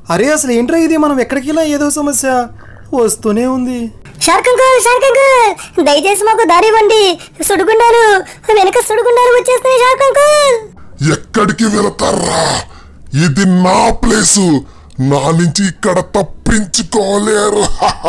అరే అసలు ఏంట్రా ఇది మనం ఎక్కడికి వెళ్ళా ఏదో సమస్య వస్తూనే ఉంది షార్క్ అంకుల్ షార్క్ అంకుల్ దయచేసి మాకు దారి ఇవ్వండి సుడుగుండాలు వెనక సుడుగుండాలు వచ్చేస్తున్నాయి షార్క్ అంకుల్ ఎక్కడికి వెళతారా ఇది నా ప్లేసు నా నుంచి ఇక్కడ తప్పించుకోలేరు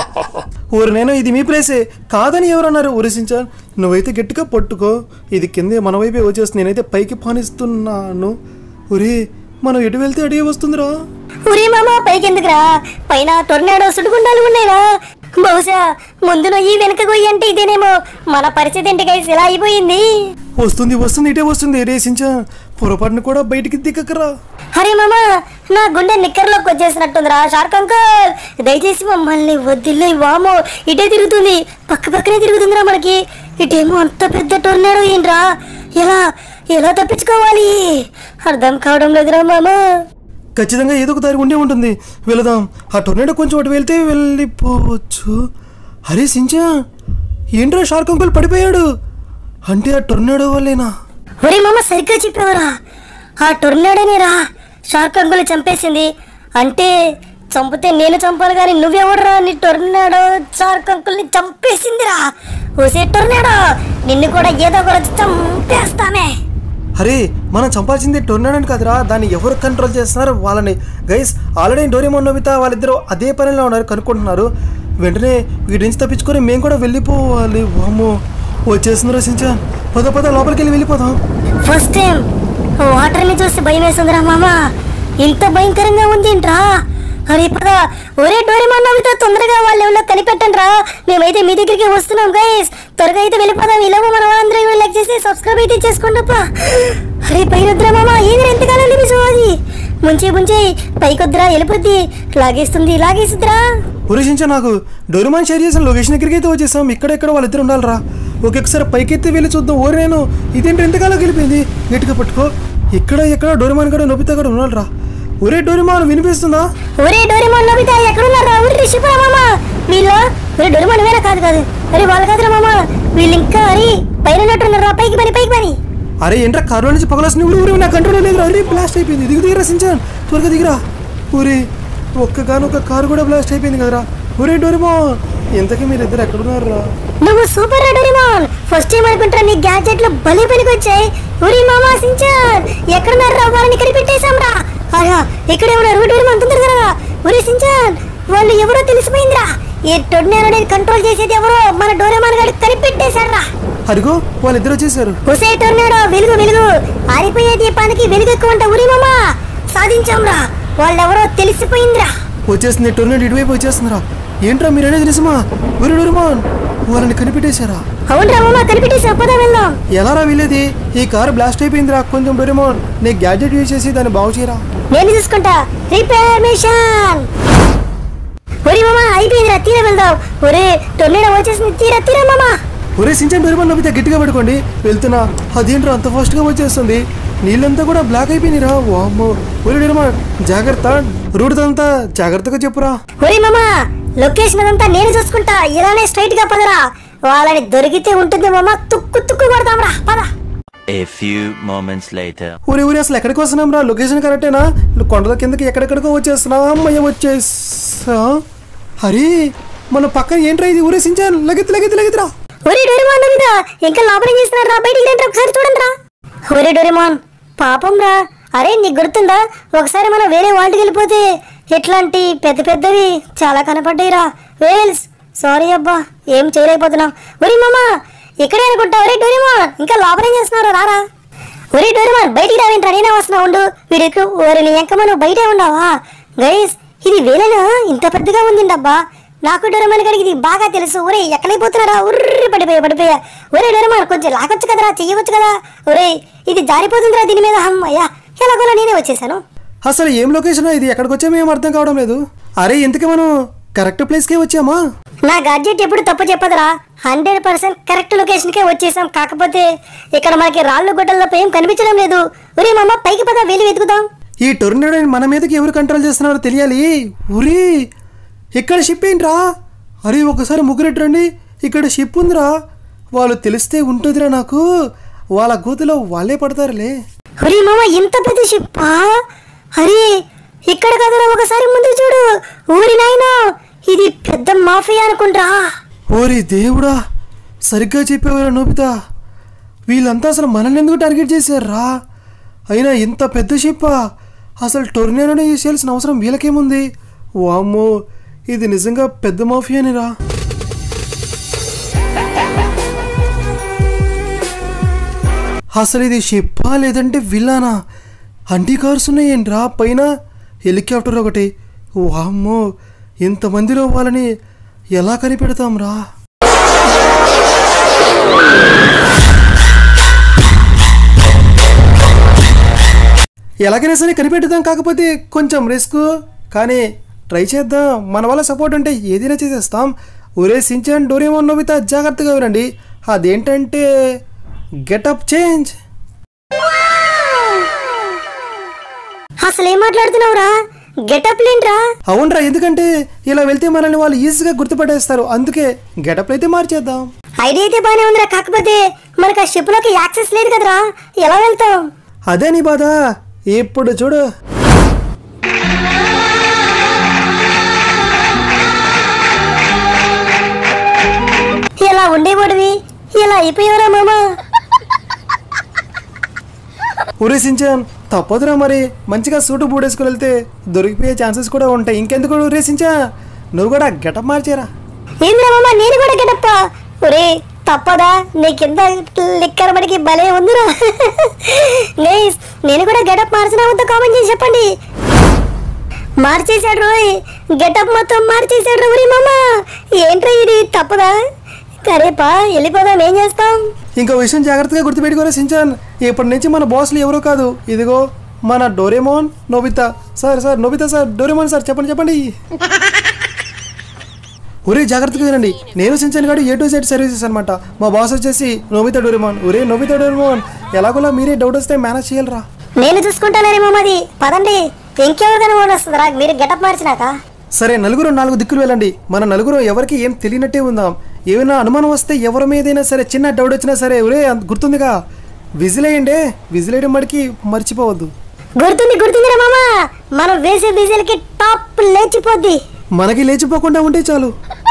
ఊరు నేను ఇది మీ ప్లేసే కాదని ఎవరన్నారు ఊరిసించా నువ్వైతే గట్టిగా పట్టుకో ఇది కిందే మన వైపే వచ్చేస్తుంది నేనైతే పైకి పానిస్తున్నాను ఒరే మనం ఎటు వెళ్తే అడిగే వస్తుందిరా ఉరి మామ పైకెందుకురా పైన టొర్నాడో సుడుగుండాలు ఉన్నాయిరా బహుశా ముందు నొయ్యి వెనక గొయ్యి అంటే ఇదేనేమో మన పరిస్థితి ఏంటి గైస్ ఇలా అయిపోయింది వస్తుంది వస్తుంది ఇటే వస్తుంది రేసించా పొరపాటును కూడా బయటికి దిక్కకరా అరే మామ నా గుండె నిక్కర్లోకి వచ్చేసినట్టుందిరా షార్క్ అంకుల్ దయచేసి మమ్మల్ని వద్దిల్లే వామో ఇటే తిరుగుతుంది పక్క పక్కనే తిరుగుతుందిరా మనకి ఇటేమో అంత పెద్ద టొర్నాడో ఏంట్రా ఎలా ఎలా తప్పించుకోవాలి అర్థం కావడం లేదురా మామ ఖచ్చితంగా ఏదో ఒక దారి ఉండే ఉంటుంది వెళదాం ఆ టొర్నేడో కొంచెం అటు వెళ్తే వెళ్ళిపోవచ్చు అరే సించా ఏంట్రా షార్క్ అంకుల్ పడిపోయాడు అంటే ఆ టొర్నేడో వల్లేనా ఒరే మామ సరిగ్గా చెప్పావురా ఆ టొర్నాడోనే రా షార్క్ అంకుల్ చంపేసింది అంటే చంపితే నేను చంపాలి కానీ నువ్వెవడరా నీ టొర్నాడో షార్క్ అంకుల్ని చంపేసిందిరా ఓసే టొర్నాడో నిన్ను కూడా ఏదో ఒక రోజు చంపేస్తామే అరే మనం చంపాల్సింది టొర్నాడోని కాదురా దాన్ని ఎవరు కంట్రోల్ చేస్తున్నారు వాళ్ళని గైస్ ఆల్రెడీ డోరేమోన్ నోబితా వాళ్ళిద్దరూ అదే పనిలో ఉన్నారు కనుక్కుంటున్నారు వెంటనే వీడి నుంచి తప్పించుకొని మేము కూడా వెళ్ళిపోవాలి వామ్మో వచ్చేసింది రసించాన్ పద పద లోపలికి వెళ్ళి వెళ్ళిపోదాం ఫస్ట్ టైం వాటర్ని చూసి భయం వేసిందిరా మామ ఇంత భయంకరంగా ఉంది ఏంట్రా అరే పద ఒరే డోరేమాన్ నవ్వుతో తొందరగా వాళ్ళ ఎవరో కనిపెట్టండి రా మేమైతే మీ దగ్గరికి వస్తున్నాం గైస్ త్వరగా అయితే వెళ్ళిపోదాం ఇలాగో మన వాళ్ళందరూ లైక్ చేసి సబ్స్క్రైబ్ అయితే చేసుకోండి అప్ప అరే పైనొద్దురా మామ ఏది ఎంతకాలం నిమిషం అది ముంచే ముంచే పైకొద్దురా వెళ్ళిపోద్ది లాగేస్తుంది లాగేస్తుందిరా ఉరేషించా నాకు డోరుమాన్ షేర్ చేసిన లొకేషన్ దగ్గరికి అయితే వచ్చేసాం ఇక్కడెక్కడ వాళ్ళిద్దరు ఉండాలిరా ఒక్కొక్కసారి పైకెత్తి వెళ్ళి చూద్దాం ఓరి నేను ఇదేంటి ఎంతకాలం వెళ్ళిపోయింది గట్టిగా పట్టుకో ఇక్కడ ఎక్కడ డోరుమాన్ కూడా నొబితా కూడా ఉండాలిరా ఒరే డోరుమాన్ వినిపిస్తుందా ఒరే డోరేమాన్ నోబితా ఎక్కడున్నారా ఊరి రిషిపురా మామ వీళ్ళు ఒరే డోరేమాన్ వేరే కాదు కాదు అరే వాళ్ళు కాదురా మామ వీళ్ళు ఇంకా అరే పైన ఉన్నట్టున్నారా పైకి పని పైకి పని అరే ఏంట్రా కారులో నుంచి పగలాసిన ఊరు ఊరు నా కంట్రోల్ లేదు అరే బ్లాస్ట్ అయిపోయింది దిగు దిగిరా సించాన్ త్వరగా దిగిరా ఊరి ఒక్కగానొక్క కారు కూడా బ్లాస్ట్ అయిపోయింది కదరా ఒరే డోరేమాన్ ఇంతకీ మీరు ఇద్దరు ఎక్కడున్నారా నువ్వు సూపర్ రా డోరేమాన్ ఫస్ట్ టైం అనుకుంటా నీ గ్యాడ్జెట్లు భలే పనికి వచ్చాయి ఒరే మామ సించాన్ ఎక్కడున్నారా వాళ్ళని కనిపెట్టేశాం రా ఆహా ఇక్కడే ఉన్నారు డోరేమాన్ తొందరగా రా ఒరే సించాన్ వాళ్ళు ఎవరో తెలిసిపోయిందిరా ఈ టొర్నేరో అనేది కంట్రోల్ చేసేది ఎవరో మన డోరేమాన్ గారు కనిపెట్టేశారా అదిగో వాళ్ళిద్దరు వచ్చేసారు ఒసే టొర్నాడో వెలుగు వెలుగు ఆరిపోయే దీపానికి వెలుగు ఎక్కువ అంట ఉరి మామా సాధించాంరా వాళ్ళెవరో తెలిసిపోయిందిరా వచ్చేస్తుంది టొర్నేట్ ఇటువైపు వచ్చేస్తుందిరా ఏంట్రా మీరు అనేది నిజమా ఒరే డోరేమాన్ వాళ్ళని కనిపెట్టేశారా అవునరా మామా కనిపెట్టేసి పదా వెళ్దాం ఎలారా వీలేది ఈ కారు బ్లాస్ట్ అయిపోయిందిరా కొంచెం డోరేమాన్ నీ గ్యాడ్జెట్ యూజ్ చేసి దాన్ని బాగు చేయరా నేను చూసుకుంటా రిపేర్ మిషన్ ఒరి మామా అయిపోయిందిరా తీర వెళ్దాం ఒరే టొర్నాడో వచ్చేసింది తీర తీర మామా ఒరే సించన్ డోరేమాన్ నవ్వితే గట్టిగా పట్టుకోండి వెళ్తున్నా అదేంట్రా అంత ఫాస్ట్గా వచ్చేస్తుంది నీళ్ళంతా కూడా బ్లాక్ అయిపోయినాయిరా వామ్మో ఒరే డోరేమాన్ జాగ్రత్త రూట్ అంతా జాగ్రత్తగా చెప్పురా ఒరి మామా లొకేషన్ అదంతా నేను చూసుకుంటా ఇలానే స్ట్రైట్ గా పదరా వాళ్ళని దొరికితే ఉంటుంది మామా తుక్కు తుక్కు కొడతాం రా పద A few moments later. ఊరి ఊరి అసలు ఎక్కడికి వస్తున్నాం రా లొకేషన్ కరెక్టేనా కొండల కిందకి ఎక్కడెక్కడికో వచ్చేస్తున్నా అమ్మయ్య వచ్చేసా హరి మన పక్కన ఏంట్రా ఇది ఊరే సించాన్ లగెత్తి లగెత్తి లగెత్తిరా ఒరే డోరేమాన్ మీద ఇంకా లోపల చేస్తున్నారు రా బయటికి రండి ఒకసారి చూడండి రా ఒరే డోరేమాన్ పాపం రా అరే నీకు గుర్తుందా ఒకసారి మనం వేరే వాళ్ళకి వెళ్ళిపోతే ఇట్లాంటి పెద్ద పెద్దవి చాలా కనపడ్డాయి రా వేల్స్ సారీ అబ్బా ఏం చేయలేకపోతున్నాం ఒరే మామా ఇక్కడే అనుకుంటా ఒరే డోరేమాన్ ఇంకా లోపల ఏం చేస్తున్నారు రారా ఒరే డోరేమాన్ బయటికి రావేంట్రా నేనే వస్తున్నా ఉండు వీడికి ఒరే నీ ఎంకమ్మ నువ్వు బయటే ఉన్నావా గైస్ ఇది వేలేనా ఇంత పెద్దగా ఉందిండబ్బా నాకు డోరేమాన్ గడికి ఇది బాగా తెలుసు ఒరే ఎక్కడైపోతున్నారా ఉర్రి పడిపోయా పడిపోయా ఒరే డోరేమాన్ కొంచెం లాగొచ్చు కదరా చెయ్యవచ్చు కదా ఒరే ఇది జారిపోతుందిరా దీని మీద అమ్మయ్యా ఎలాగోలా నేనే వచ్చేసాను అసలు ఏం లొకేషన్ ఇది ఎక్కడికి వచ్చామో ఏం అర్థం కావడం లేదు అరే ఇంతకీ మనం కరెక్ట్ ప్లేస్కే వచ్చామా నా గాడ్జెట్ ఎప్పుడు తప్పు చెప్పదురా హండ్రెడ్ పర్సెంట్ కరెక్ట్ లొకేషన్కే వచ్చేసాం కాకపోతే ఇక్కడ మనకి రాళ్ళు గుడ్డల్లో ఏం కనిపించడం లేదు ఒరే మామ పైకి పద వెళ్ళి వెతుకుదాం ఈ టొర్నాడో మన మీదకి ఎవరు కంట్రోల్ చేస్తున్నారో తెలియాలి ఉరి ఇక్కడ షిప్ ఏంట్రా అరే ఒకసారి ముగ్గురెట్టు రండి ఇక్కడ షిప్ ఉందిరా వాళ్ళు తెలిస్తే ఉంటుందిరా నాకు వాళ్ళ గోతులో వాళ్ళే పడతారులే ఒరే మామ ఇంత పెద్ద షిప్పా అరే ఇక్కడ కదరా ఒకసారి ముందు చూడు ఊరి నాయనా ఇది పెద్ద మాఫియా అనుకుంటా ఓరి దేవుడా సరిగ్గా చెప్పేవారా నోబితా వీళ్ళంతా అసలు మనల్ని ఎందుకు టార్గెట్ చేశారా అయినా ఇంత పెద్ద షిప్పా అసలు టొర్నేనోనే చేయాల్సిన అవసరం వీళ్ళకేముంది వామ్మో ఇది నిజంగా పెద్ద మాఫియానిరా అసలు ఇది షిప్పా లేదంటే విల్లానా అంటీ కార్స్ ఉన్నాయేంట్రా పైన హెలికాప్టర్ ఒకటి వామ్మో ఇంతమందిలో వాళ్ళని ఎలా కనిపెడతాం రా ఎలాగైనా సరే కనిపెట్టుదాం కాకపోతే కొంచెం రిస్క్ కానీ ట్రై చేద్దాం మన వల్ల సపోర్ట్ ఉంటే ఏదైనా చేసేస్తాం ఒరే సించాన్ డోరేమోన్ నోబితా జాగ్రత్తగా వినండి అదేంటంటే గెటప్ చేంజ్ అసలు ఏం మాట్లాడుతున్నావురా గెటప్ లేంట్రా అవునరా ఎందుకంటే ఇలా వెళ్తే మనల్ని వాళ్ళు ఈజీగా గుర్తుపట్టేస్తారు అందుకే గెటప్ అయితే మార్చేద్దాం ఐడియా అయితే బానే ఉందిరా కాకపోతే మనకు ఆ షిప్ లోకి యాక్సెస్ లేదు కదరా ఎలా వెళ్తాం అదే నీ బాధ ఇప్పుడు చూడు ఇలా ఉండేవాడివి ఇలా అయిపోయావరా మామా ఉరేసించాన్ తప్పదురా మరి మంచిగా సూటు బూడేసుకుని వెళ్తే దొరికిపోయే ఛాన్సెస్ కూడా ఉంటాయి ఇంకెందుకు ఉరేసించా నువ్వు కూడా గెటప్ మార్చేరా ఏంద్రా మామా నేను కూడా గెటప్ప ఒరే తప్పదా నీ కింద లిక్కర్ మడికి భలే ఉందిరా గైస్ నేను కూడా గెటప్ మార్చినా వద్ద కామెంట్ చేసి చెప్పండి మార్చేశాడు రోయ్ గెటప్ మొత్తం మార్చేశాడు రా ఒరే మామ ఏంట్రా ఇది తప్పదా సరేపా వెళ్ళిపోదాం ఏం చేస్తాం ఇంకో విషయం జాగ్రత్తగా గుర్తుపెట్టుకోరా సించాన్ ఇప్పటి నుంచి మన బాస్లు ఎవరో కాదు ఇదిగో మన Doraemon Nobita sir sir Nobita sir Doraemon sir చెప్పండి చెప్పండి ఒరే జాగ్రత్తగా వినండి నేను సించాన్ గారు ఏ టు జెడ్ సర్వీసెస్ అనమాట మా బాస్ వచ్చేసి నోబితా డోరేమోన్ ఒరే నోబితా డోరేమోన్ ఎలాగోలా మీరే డౌట్ వస్తే మేనేజ్ చేయాలరా నేను చూసుకుంటానరే మామది పదండి ఇంకెవరు కనుగొని వస్తుందిరా మీరు గెటప్ మార్చినాక సరే నలుగురు నాలుగు దిక్కులు వెళ్ళండి మన నలుగురు ఎవరికి ఏం తెలియనట్టే ఉందాం ఏమైనా అనుమానం వస్తే ఎవరి మీదైనా సరే చిన్న డౌట్ వచ్చినా సరే ఒరే అంత గుర్తుందిగా విజిలేయండి విజిలేయడం మడికి మర్చిపోవద్దు గుర్తుంది గుర్తుంది రా మామ మనం వేసే విజిల్కి టాప్ లేచిపోద్ది మనకి లేచిపోకుండా ఉంటే చాలు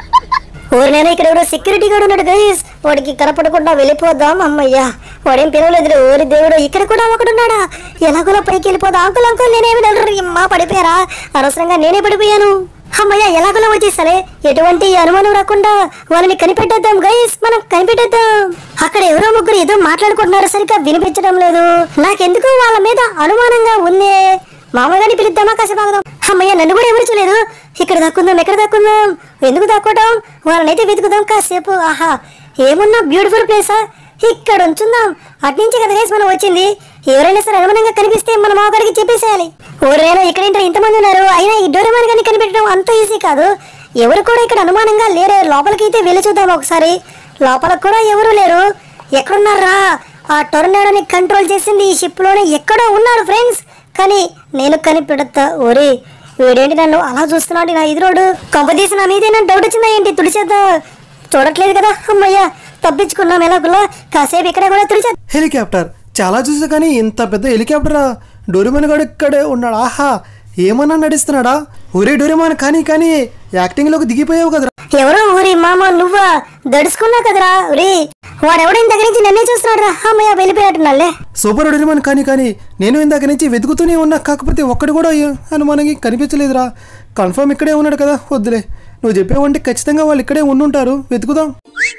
ఊరు నేను ఇక్కడ ఎవరో సెక్యూరిటీ గార్డు ఉన్నాడు గైస్ వాడికి కనపడకుండా వెళ్ళిపోదాం అమ్మయ్యా వాడేం పిలవలేదు ఊరి దేవుడు ఇక్కడ కూడా ఒకడున్నాడా ఎలాగోలా పైకి వెళ్ళిపోదాం అంకుల్ అంకుల్ నేనేమి వెళ్ళరు అమ్మా పడిపోయారా అనవసరంగా నేనే పడిపోయాను అమ్మయ్య ఎలాగోలా వచ్చేసరే ఎటువంటి అనుమానం రాకుండా వాళ్ళని కనిపెట్టేద్దాం గైస్ మనం కనిపెట్టేద్దాం అక్కడ ఎవరో ముగ్గురు ఏదో మాట్లాడుకుంటున్నారు సరిగ్గా వినిపించడం లేదు నాకెందుకు వాళ్ళ మీద అనుమానంగా ఉంది మామగారిని పిలుద్దామా కాసేపు ఆగుదాం అమ్మయ్య నన్ను కూడా ఎవరు చూలేదు ఇక్కడ దక్కుందాం ఎక్కడ దక్కుందాం ఎందుకు దక్కోవటం వాళ్ళనైతే వెతుకుదాం కాసేపు ఆహా ఏమున్నా బ్యూటిఫుల్ ప్లేసా ఇక్కడ ఉంచుందాం అట్నుంచి కదా guys మనం వచ్చింది ఎవరైనా సరే అనుమానంగా కనిపిస్తే మన మామగారికి చెప్పేసేయాలి ఎవరైనా ఇక్కడ ఏంటో ఇంతమంది ఉన్నారు అయినా ఈ డోరేమాన్ గారిని కనిపెట్టడం అంత ఈజీ కాదు ఎవరు కూడా ఇక్కడ అనుమానంగా లేరు లోపలికి అయితే వెళ్ళి చూద్దాం ఒకసారి లోపల కూడా ఎవరు లేరు ఎక్కడున్నారా ఆ టొర్నాడోని కంట్రోల్ చేసింది ఈ షిప్ లోనే ఎక్కడో ఉన్నారు ఫ్రెండ్స్ కానీ నేను కనిపెడతా ఒరే వీడేంటి నన్ను అలా చూస్తున్నాడు నా ఎదురోడు కొంపదీసి నా మీదేనా డౌట్ వచ్చిందా ఏంటి తుడిచేద్దా చూడట్లేదు కదా అమ్మయ్యా తప్పించుకున్నాం ఎలాగులా కాసేపు ఇక్కడ కూడా తుడిచేద్దాం హెలికాప్టర్ చాలా చూసా కానీ ఇంత పెద్ద హెలికాప్టరా డోరేమాన్ గాడు ఇక్కడే ఉన్నాడు ఆహా ఏమన్నా నడుస్తున్నాడా ఒరే డోరేమాన్ కానీ కానీ యాక్టింగ్లోకి దిగిపోయావు కదరా ఎవరో ఊరి మామ నువ్వా దడుచుకున్నావు కదరా ఊరి వాడెవడో ఇంత నుంచి నన్నే చూస్తున్నాడు రా అమ్మయ్య వెళ్ళిపోయాట్టున్నాలే సూపర్ డోరేమాన్ కానీ కానీ నేను ఇందాక నుంచి వెతుకుతూనే ఉన్నా కాకపోతే ఒక్కడు కూడా అనుమానంగా కనిపించలేదురా కన్ఫర్మ్ ఇక్కడే ఉన్నాడు కదా వద్దులే నువ్వు చెప్పేవంటే ఖచ్చితంగా వాళ్ళు ఇక్కడే ఉండుంటారు వెతుకుదాం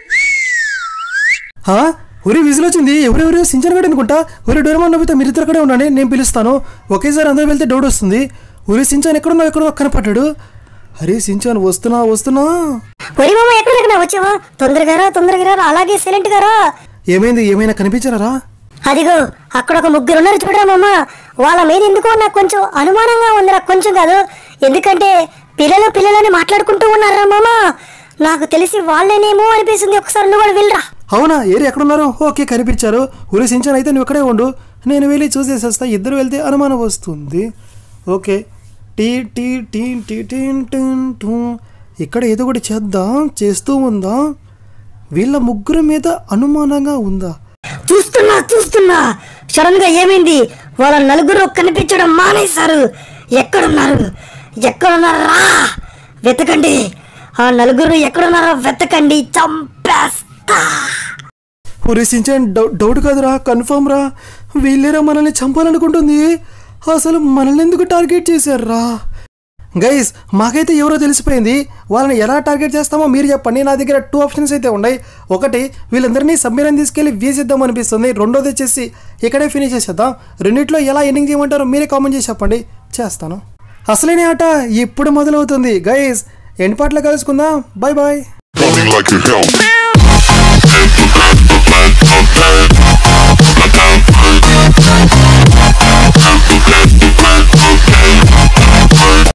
హా? ఒరే విజిల్ వచ్చింది ఎవరెవరు సించన్ గడు అనుకుంటా ఒరే డోరేమాన్ నవ్వుతా మీరు ఇద్దరు అక్కడే ఉండండి నేను పిలుస్తాను ఒకేసారి అందరూ వెళ్తే డౌట్ వస్తుంది ఒరే సించాన్ ఎక్కడున్నావు ఎక్కడో కనపడ్డాడు అరే సించాన్ వస్తున్నా వస్తున్నా ఒరి మామ ఎక్కడెక్కడ వచ్చావా తొందరగా రా తొందరగా రా అలాగే సైలెంట్ గా రా ఏమైంది ఏమైనా కనిపించారా అదిగో అక్కడ ఒక ముగ్గురు ఉన్నారు చూడరా మామ వాళ్ళ మీద ఎందుకో నాకు కొంచెం అనుమానంగా ఉందిరా కొంచెం కాదు ఎందుకంటే పిల్లలు పిల్లలని మాట్లాడుకుంటూ ఉన్నారా మామ నాకు తెలిసి వాళ్ళేనేమో అనిపిస్తుంది ఒకసారి నువ్వు కూడా వెళ్ళరా అవునా ఏరి ఎక్కడున్నారు ఓకే కనిపించారు ఊరి సించాన్ అయితే నువ్వు ఇక్కడే ఉండు నేను వెళ్ళి చూసేసేస్తా ఇద్దరు వెళ్తే అనుమానం వస్తుంది ఓకే టీ టీ టీ టీ టీన్ టీన్ టూ ఇక్కడ ఏదో ఒకటి చేద్దాం చేస్తూ ఉందా వీళ్ళ ముగ్గురు మీద అనుమానంగా ఉందా చూస్తున్నా చూస్తున్నా సడన్ గా ఏమైంది వాళ్ళ నలుగురు కనిపించడం మానేశారు ఎక్కడున్నారు ఎక్కడున్నారు రా వెతకండి ఆ నలుగురు ఎక్కడున్నారో వెతకండి చంపేస్తా ఒరే సించాన్ డౌ- డౌట్ కాదురా కన్ఫర్మ్ రా వీళ్ళేరా మనల్ని చంపాలనుకుంటుంది అసలు మనల్ని ఎందుకు టార్గెట్ చేశారా గైస్ మాకైతే ఎవరో తెలిసిపోయింది వాళ్ళని ఎలా టార్గెట్ చేస్తామో మీరు చెప్పండి నా దగ్గర టూ ఆప్షన్స్ అయితే ఉన్నాయి ఒకటి వీళ్ళందరినీ సబ్మెరైన్ తీసుకెళ్ళి వేసేద్దాం అనిపిస్తుంది రెండోది వచ్చేసి ఇక్కడే ఫినిష్ చేసేద్దాం రెండిట్లో ఎలా ఎండింగ్ చేయమంటారో మీరే కామెంట్ చేసి చెప్పండి చేస్తాను అసలేనే ఆట ఇప్పుడు మొదలవుతుంది గైస్ ఎండ్ పాటలో కలుసుకుందాం bye bye Running like a hell.